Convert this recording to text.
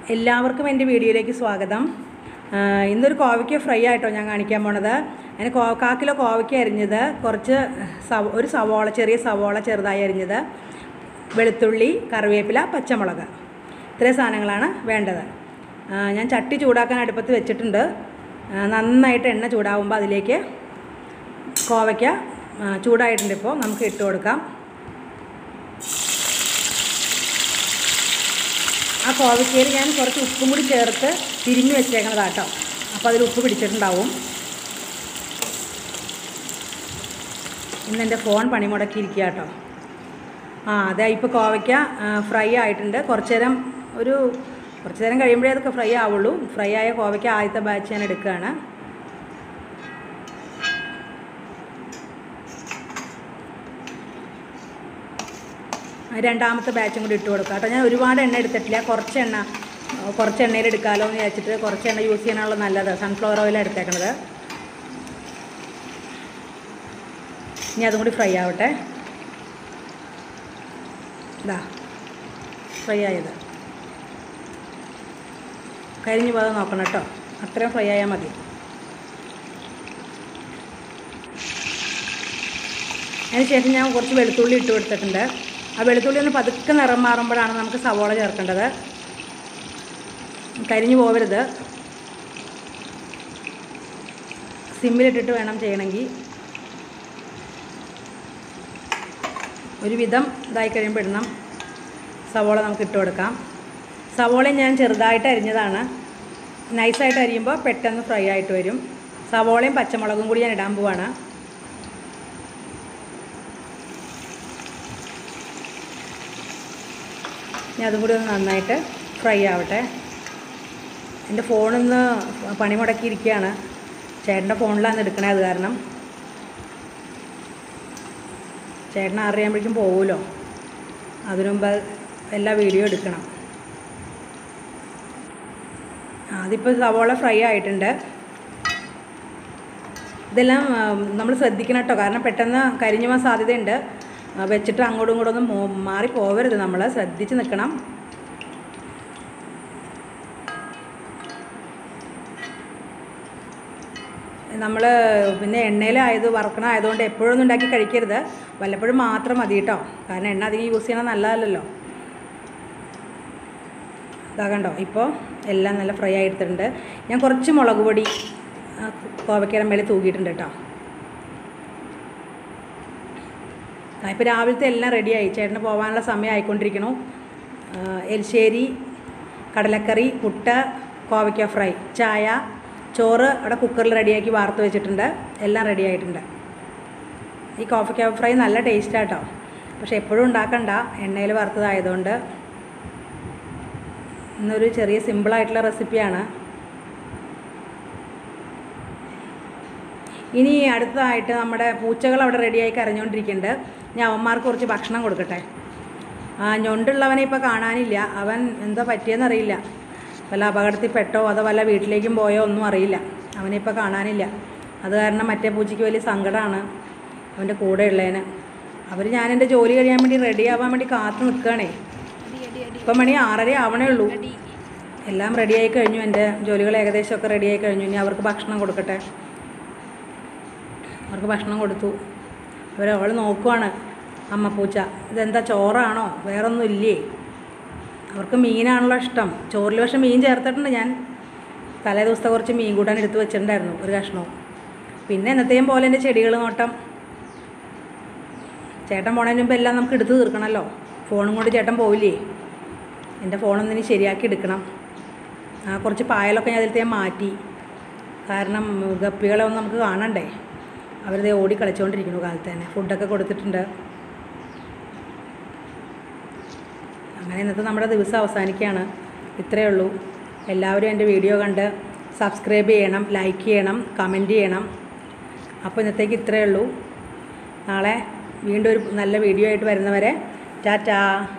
എല്ലാവർക്കും എൻ്റെ വീഡിയോയിലേക്ക് സ്വാഗതം ആ, ഇന്നൊരു കോവയ്ക്ക ഫ്രൈ ആയിട്ടോ ഞാൻ കാണിക്കാൻ പോണത് അതിന് കോ കാ കിലോ കോവയ്ക്ക അരിഞ്ഞത് കുറച്ച് സവ ഒരു സവോള ചെറിയ സവോള ചെറുതായി അരിഞ്ഞത് വെളുത്തുള്ളി കറിവേപ്പില പച്ചമുളക് ഇത്രയും സാധനങ്ങളാണ് വേണ്ടത് ആ, ഞാൻ ചട്ടി ചൂടാക്കാൻ അടുപ്പത്ത് വെച്ചിട്ടുണ്ട് ആ, നന്നായിട്ട് എണ്ണ ചൂടാവുമ്പോൾ അതിലേക്ക് കോവയ്ക്ക ആ, ചൂടായിട്ടുണ്ട് ഇപ്പോൾ നമുക്ക് ഇട്ട് കൊടുക്കാം ആ കോവയ്ക്കയിൽ ഞാൻ കുറച്ച് ഉപ്പും കൂടി ചേർത്ത് തിരിഞ്ഞു വെച്ചേക്കണതാട്ടോ അപ്പോൾ അതിൽ ഉപ്പ് പിടിച്ചിട്ടുണ്ടാവും ഇന്ന് എൻ്റെ ഫോൺ പണി മുടക്കിയിരിക്കുക കേട്ടോ ആ അതെ ഇപ്പോൾ കോവയ്ക്ക ഫ്രൈ ആയിട്ടുണ്ട് കുറച്ച് നേരം ഒരു കുറച്ച് നേരം കഴിയുമ്പോഴേ അതൊക്കെ ഫ്രൈ ആവുള്ളൂ ഫ്രൈ ആയ കോവയ്ക്ക ആദ്യത്തെ ബാച്ച് ഞാൻ എടുക്കുകയാണ് രണ്ടാമത്തെ ബാച്ചും കൂടി ഇട്ട് കൊടുക്കാം കേട്ടോ ഞാൻ ഒരുപാട് എണ്ണ എടുത്തിട്ടില്ല കുറച്ച് എണ്ണ ആ, കുറച്ച് എണ്ണയിൽ എടുക്കാമല്ലോ എന്ന് വിചാരിച്ചിട്ട് കുറച്ച് എണ്ണ യൂസ് ചെയ്യാനുള്ള നല്ലത് സൺഫ്ലവർ ഓയിലാണ് എടുത്തേക്കണത് ഇനി അതും കൂടി ഫ്രൈ ആവട്ടെ ഇതാ ഫ്രൈ ആയത് കരിഞ്ഞു പോകാതെ നോക്കണം കേട്ടോ അത്രയും ഫ്രൈ ആയാൽ മതി അതിനുശേഷം ഞാൻ കുറച്ച് വെളുത്തുള്ളി ഇട്ട് കൊടുത്തിട്ടുണ്ട് ആ വെളുത്തുള്ളി ഒന്ന് പതുക്കെ നിറം മാറുമ്പോഴാണ് നമുക്ക് സവോള ചേർക്കേണ്ടത് കരിഞ്ഞു പോകരുത് സിമ്മിലിട്ടിട്ട് വേണം ചെയ്യണമെങ്കിൽ ഒരുവിധം ഇതായി കഴിയുമ്പോൾ ഇടണം സവോള നമുക്ക് ഇട്ട് കൊടുക്കാം സവോള ഞാൻ ചെറുതായിട്ട് അരിഞ്ഞതാണ് നൈസായിട്ട് അരിയുമ്പോൾ പെട്ടെന്ന് ഫ്രൈ ആയിട്ട് വരും സവോളയും പച്ചമുളകും കൂടി ഞാൻ ഇടാൻ പോവാണ് ഇനി അതും കൂടി ഒന്ന് നന്നായിട്ട് ഫ്രൈ ആവട്ടെ എൻ്റെ ഫോണിന്ന് പണി മുടക്കിയിരിക്കുകയാണ് ചേട്ടൻ്റെ ഫോണിലാണ് എടുക്കണേ അത് കാരണം ചേട്ടൻ അറിയുമ്പോഴേക്കും പോകുമല്ലോ അതിനു മുമ്പ് എല്ലാ വീഡിയോ എടുക്കണം അതിപ്പോൾ സവോള ഫ്രൈ ആയിട്ടുണ്ട് ഇതെല്ലാം നമ്മൾ ശ്രദ്ധിക്കണം കേട്ടോ കാരണം പെട്ടെന്ന് കരിഞ്ഞു പോകാൻ സാധ്യതയുണ്ട് ആ, വെച്ചിട്ട് അങ്ങോട്ടും ഇങ്ങോട്ടും ഒന്നും മോ- മാറി പോവരുത് നമ്മൾ ശ്രദ്ധിച്ച് നിൽക്കണം നമ്മൾ പിന്നെ എണ്ണയിലായത് വറക്കണം ആയതുകൊണ്ട് എപ്പോഴൊന്നും ഉണ്ടാക്കി കഴിക്കരുത് വല്ലപ്പോഴും മാത്രം മതി കേട്ടോ കാരണം എണ്ണ അധികം യൂസ് ചെയ്യണത് നല്ലതല്ലല്ലോ ഇതാ കണ്ടോ ഇപ്പോൾ എല്ലാം നല്ല ഫ്രൈ ആയിട്ടുണ്ട് ഞാൻ കുറച്ച് മുളക് പൊടി ആ, കോവയ്ക്കയുടെ മേലെ തൂക്കിയിട്ടുണ്ട് കേട്ടോ ആ, ഇപ്പോൾ രാവിലത്തെ എല്ലാം റെഡിയായി ചേട്ടന് പോകാനുള്ള സമയം ആയിക്കൊണ്ടിരിക്കണു ആ, എലിശ്ശേരി കടലക്കറി പുട്ട് കോവയ്ക്ക ഫ്രൈ ചായ ചോറ് അവിടെ കുക്കറിൽ റെഡിയാക്കി വാർത്ത് വെച്ചിട്ടുണ്ട് എല്ലാം റെഡി ആയിട്ടുണ്ട് ഈ കോവയ്ക്ക ഫ്രൈ നല്ല ടേസ്റ്റാട്ടോ പക്ഷെ എപ്പോഴും ഉണ്ടാക്കണ്ട എണ്ണയിൽ വറുത്തതായതുകൊണ്ട് ഇന്നൊരു ചെറിയ സിമ്പിളായിട്ടുള്ള റെസിപ്പിയാണ് ഇനി അടുത്തതായിട്ട് നമ്മുടെ പൂച്ചകൾ അവിടെ റെഡിയായി കരഞ്ഞുകൊണ്ടിരിക്കുന്നുണ്ട് ഞാൻ അവന്മാർക്ക് കുറച്ച് ഭക്ഷണം കൊടുക്കട്ടെ ആ ഞൊണ്ടുള്ളവനെ ഇപ്പോൾ കാണാനില്ല അവൻ എന്താ പറ്റിയെന്നറിയില്ല വല്ല അപകടത്തിൽ പെട്ടോ അതോ വല്ല വീട്ടിലേക്കും പോയോ ഒന്നും അറിയില്ല അവനെ ഇപ്പോൾ കാണാനില്ല അത് കാരണം മറ്റേ പൂച്ചയ്ക്ക് വലിയ സങ്കടമാണ് അവൻ്റെ കൂടെ ഉള്ളതിന് അവർ ഞാൻ എൻ്റെ ജോലി കഴിയാൻ വേണ്ടി റെഡി ആവാൻ വേണ്ടി കാത്തു നിൽക്കുകയാണേ ഇപ്പം മണി ആറര ആവണേ ഉള്ളൂ എല്ലാം റെഡിയായി കഴിഞ്ഞു എൻ്റെ ജോലികൾ ഏകദേശമൊക്കെ റെഡിയായി കഴിഞ്ഞു ഇനി അവർക്ക് ഭക്ഷണം കൊടുക്കട്ടെ അവർക്ക് ഭക്ഷണം കൊടുത്തു അവർ അവൾ നോക്കുവാണ് അമ്മ പൂച്ച ഇതെന്താ ചോറാണോ വേറൊന്നും ഇല്ലേ അവർക്ക് മീനാണല്ലോ ഇഷ്ടം ചോറിൽ പക്ഷെ മീൻ ചേർത്തിട്ടുണ്ട് ഞാൻ തലേ ദിവസത്തെ കുറച്ച് മീൻ കൂട്ടാൻ എടുത്ത് വെച്ചിട്ടുണ്ടായിരുന്നു ഒരു കഷ്ണവും പിന്നെ എന്നത്തെയും പോലെ എൻ്റെ ചെടികൾ നോട്ടം ചേട്ടൻ പോണതിന് മുമ്പ് എല്ലാം നമുക്ക് എടുത്ത് തീർക്കണമല്ലോ ഫോണും കൊണ്ട് ചേട്ടൻ പോവില്ലേ എൻ്റെ ഫോണൊന്ന് ഇനി ശരിയാക്കി എടുക്കണം ആ കുറച്ച് പായലൊക്കെ ഞാൻ അതിലത്തെ ഞാൻ മാറ്റി കാരണം ഗപ്പികളെ ഒന്നും നമുക്ക് കാണണ്ടേ അവരിത് ഓടി കളിച്ചുകൊണ്ടിരിക്കുന്നു കാലത്ത് തന്നെ ഫുഡൊക്കെ കൊടുത്തിട്ടുണ്ട് അങ്ങനെ ഇന്നത്തെ നമ്മുടെ ദിവസം അവസാനിക്കുകയാണ് ഇത്രയേ ഉള്ളൂ എല്ലാവരും എൻ്റെ വീഡിയോ കണ്ട് സബ്സ്ക്രൈബ് ചെയ്യണം ലൈക്ക് ചെയ്യണം കമൻറ്റ് ചെയ്യണം അപ്പോൾ ഇന്നത്തേക്ക് ഇത്രയേ ഉള്ളൂ നാളെ വീണ്ടും ഒരു നല്ല വീഡിയോ ആയിട്ട് വരുന്നവരെ ടാറ്റാ